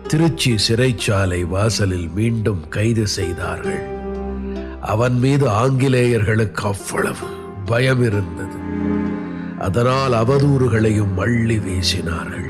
திருச்சி சிறைச்சாலை வாசலில் மீண்டும் கைது செய்தார்கள் அவன் மீது ஆங்கிலேயர்களுக்கு அவ்வளவு பயம் இருந்தது அதனால் அவதூறுகளையும் அள்ளி வீசினார்கள்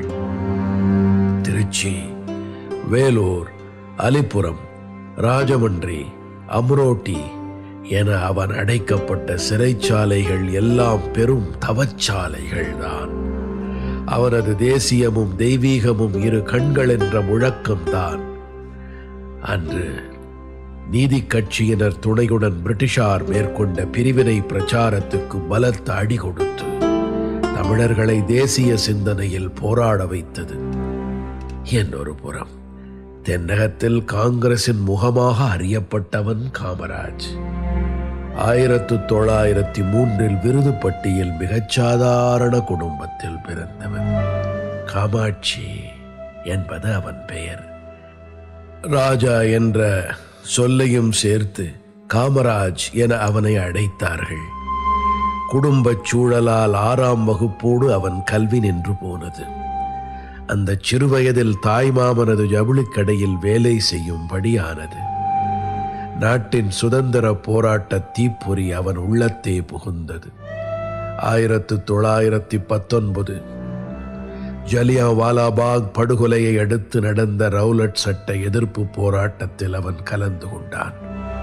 திருச்சி வேலூர் அலிபுரம் ராஜமன்றி அம்ரோட்டி என அவன் அடைக்கப்பட்ட சிறைச்சாலைகள் எல்லாம் பெரும் தவச்சாலைகள் தான் அவனது தேசியமும் தெய்வீகமும் இரு கண்கள் என்ற முழக்கம்தான் அன்று நீதி கட்சியினர் துணையுடன் பிரிட்டிஷார் மேற்கொண்ட பிரிவினை பிரச்சாரத்துக்கு பலத்த அடி கொடுத்து தமிழர்களை தேசிய சிந்தனையில் போராட வைத்தது இன்னொரு புறம் தென்னகத்தில் காங்கிரசின் முகமாக அறியப்பட்டவன் காமராஜ் ஆயிரத்து தொள்ளாயிரத்தி மூன்றில் விருதுப்பட்டியில் மிகச் சாதாரண குடும்பத்தில் பிறந்தவன் காமாட்சி என்பது அவன் பெயர் ராஜா என்ற சொல்லையும் சேர்த்து காமராஜ் என அவனை அழைத்தார்கள் குடும்பச் சூழலால் ஆறாம் வகுப்போடு அவன் கல்வி நின்று போனது அந்த சிறுவயதில் தாய்மாமனது ஜவுளிக்கடையில் வேலை செய்யும்படியானது நாட்டின் சுதந்திர போராட்ட தீப்பொறி அவன் உள்ளத்தே புகுந்தது ஆயிரத்து தொள்ளாயிரத்தி பத்தொன்பது ஜலியா வாலாபாக் படுகொலையை அடுத்து நடந்த ரவுலட் சட்ட எதிர்ப்பு போராட்டத்தில் அவன் கலந்து கொண்டான்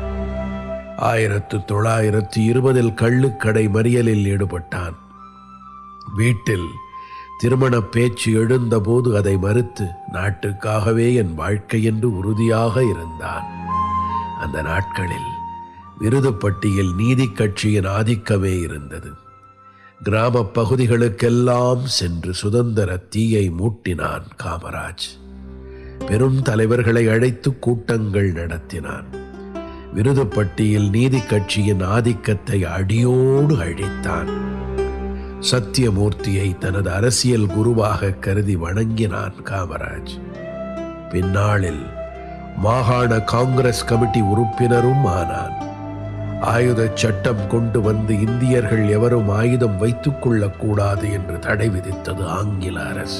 ஆயிரத்து தொள்ளாயிரத்தி இருபதில் கள்ளுக்கடை மறியலில் ஈடுபட்டான் வீட்டில் திருமண பேச்சு எழுந்தபோது அதை மறுத்து நாட்டுக்காகவே என் வாழ்க்கை என்று உறுதியாக இருந்தான் அந்த நாட்களில் விருதுப்பட்டியில் நீதி கட்சியின் ஆதிக்கமே இருந்தது கிராம பகுதிகளுக்கெல்லாம் சென்று சுதந்திர தீயை மூட்டினான் காமராஜ் பெரும் தலைவர்களை அழைத்து கூட்டங்கள் நடத்தினான் விருதுப்பட்டியில் நீதி கட்சியின் ஆதிக்கத்தை அடியோடு அழித்தான் சத்தியமூர்த்தியை தனது அரசியல் குருவாக கருதி வணங்கினான் காமராஜ் பின்னாளில் மாகாண காங்கிரஸ் கமிட்டி உறுப்பினரும் ஆனான் ஆயுத சட்டம் கொண்டு வந்து இந்தியர்கள் எவரும் ஆயுதம் வைத்துக் கொள்ளக்கூடாது என்று தடை விதித்தது ஆங்கில அரசு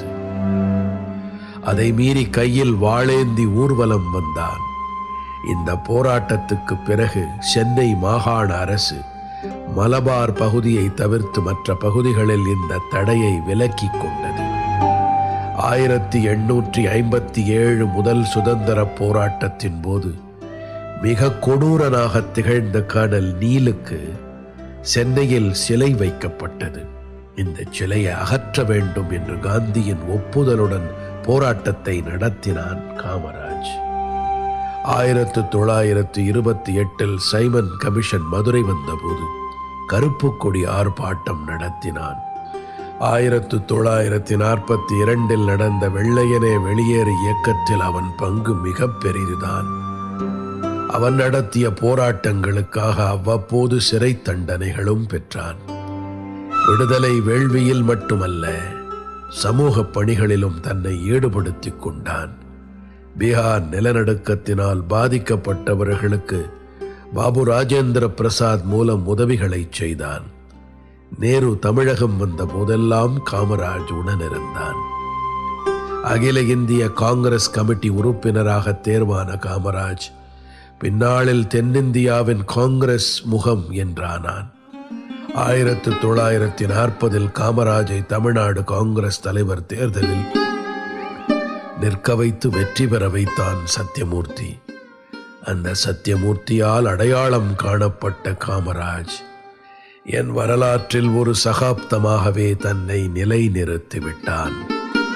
அதை மீறி கையில் வாளேந்தி ஊர்வலம் வந்தான் இந்த போராட்டத்துக்கு பிறகு சென்னை மாகாண அரசு மலபார் பகுதியை தவிர்த்து மற்ற பகுதிகளில் இந்த தடையை விலக்கிக் கொண்டது ஆயிரத்தி எண்ணூற்றி ஐம்பத்தி ஏழு முதல் சுதந்திர போராட்டத்தின் போது மிக கொடூரனாக திகழ்ந்த கர்னல் நீலுக்கு சென்னையில் சிலை வைக்கப்பட்டது இந்த சிலையை அகற்ற வேண்டும் என்று காந்தியின் ஒப்புதலுடன் போராட்டத்தை நடத்தினான் காமராஜ் ஆயிரத்து தொள்ளாயிரத்து இருபத்தி எட்டில் சைமன் கமிஷன் மதுரை வந்தபோது கருப்பு கொடி ஆர்ப்பாட்டம் நடத்தினான் ஆயிரத்து தொள்ளாயிரத்தி நாற்பத்தி இரண்டில் நடந்த வெள்ளையனே வெளியேறு இயக்கத்தில் அவன் பங்கு மிக பெரிதுதான் அவன் நடத்திய போராட்டங்களுக்காக அவ்வப்போது சிறை தண்டனைகளும் பெற்றான் விடுதலை வேள்வியில் மட்டுமல்ல சமூக பணிகளிலும் தன்னை ஈடுபடுத்திக் கொண்டான் பீகார் நிலநடுக்கத்தினால் பாதிக்கப்பட்டவர்களுக்கு பாபு ராஜேந்திர பிரசாத் மூலம் உதவிகளை செய்தான் நேரு தமிழகம் வந்த போதெல்லாம் காமராஜ் உடனிருந்தான் அகில இந்திய காங்கிரஸ் கமிட்டி உறுப்பினராக தேர்வான காமராஜ் பின்னாளில் தென்னிந்தியாவின் காங்கிரஸ் முகம் என்றானான் ஆயிரத்து தொள்ளாயிரத்தி நாற்பதில் காமராஜை தமிழ்நாடு காங்கிரஸ் தலைவர் தேர்தலில் நிற்க வைத்து வெற்றி பெற வைத்தான் சத்தியமூர்த்தி அந்த சத்தியமூர்த்தியால் அடையாளம் காணப்பட்ட காமராஜ் என் வரலாற்றில் ஒரு சகாப்தமாகவே தன்னை நிலைநிறுத்தி விட்டான்